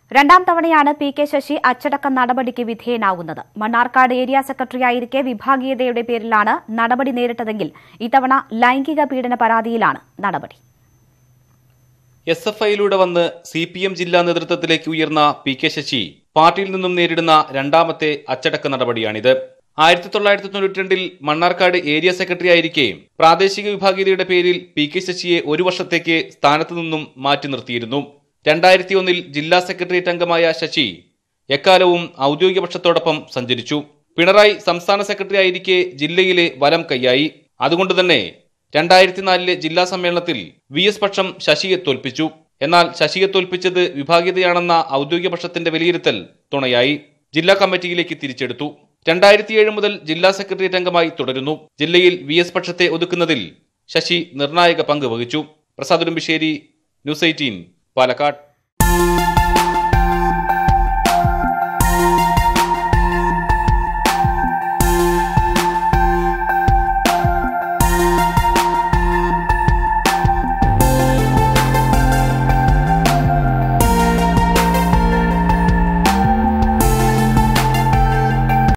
രണ്ടാം തവണയാണ് P K Sasi അച്ചടക്ക നടപടിക്ക് വിധേയനാകുന്നത് മണ്ണാർക്കാട് ഏരിയ സെക്രട്ടറിയായിരിക്കെ വിഭാഗീയതയുടെ പേരിലാണ് നടപടി നേരിട്ടതെങ്കിൽ ഇത്തവണ ലൈംഗിക പീഡന പരാതിയിലാണ് നടപടി എസ് എഫ് ഐയിലൂടെ വന്ന് സി പി എം ജില്ലാ നേതൃത്വത്തിലേക്ക് ഉയർന്ന പി കെ ശശി പാർട്ടിയിൽ നിന്നും നേരിടുന്ന രണ്ടാമത്തെ അച്ചടക്ക നടപടിയാണിത് ആയിരത്തി തൊള്ളായിരത്തി തൊണ്ണൂറ്റി രണ്ടിൽ മണ്ണാർക്കാട് ഏരിയ സെക്രട്ടറി ആയിരിക്കെ പ്രാദേശിക വിഭാഗീയതയുടെ പേരിൽ പി കെ ശശിയെ ഒരു വർഷത്തേക്ക് സ്ഥാനത്തു നിന്നും മാറ്റി നിർത്തിയിരുന്നു രണ്ടായിരത്തി ഒന്നിൽ ജില്ലാ സെക്രട്ടേറിയറ്റ് അംഗമായ ശശി എക്കാലവും ഔദ്യോഗിക പക്ഷത്തോടൊപ്പം സഞ്ചരിച്ചു പിണറായി സംസ്ഥാന സെക്രട്ടറി ആയിരിക്കെ ജില്ലയിലെ വലം കൈയായി അതുകൊണ്ട് തന്നെ രണ്ടായിരത്തി നാലിലെ ജില്ലാ സമ്മേളനത്തിൽ വി എസ് പക്ഷം ശശിയെ തോൽപ്പിച്ചു എന്നാൽ ശശിയെ തോൽപ്പിച്ചത് വിഭാഗീയതയാണെന്ന ഔദ്യോഗിക പക്ഷത്തിന്റെ വിലയിരുത്തൽ തുണയായി ജില്ലാ കമ്മിറ്റിയിലേക്ക് തിരിച്ചെടുത്തു രണ്ടായിരത്തിയേഴ് മുതൽ ജില്ലാ സെക്രട്ടേറിയറ്റ് അംഗമായി തുടരുന്നു ജില്ലയിൽ വി എസ് പക്ഷത്തെ ഒതുക്കുന്നതിൽ ശശി നിർണായക പങ്ക് വഹിച്ചു പ്രസാദ് ഉടുമ്പിശ്ശേരി ന്യൂസ് എയ്റ്റീൻ പാലക്കാട്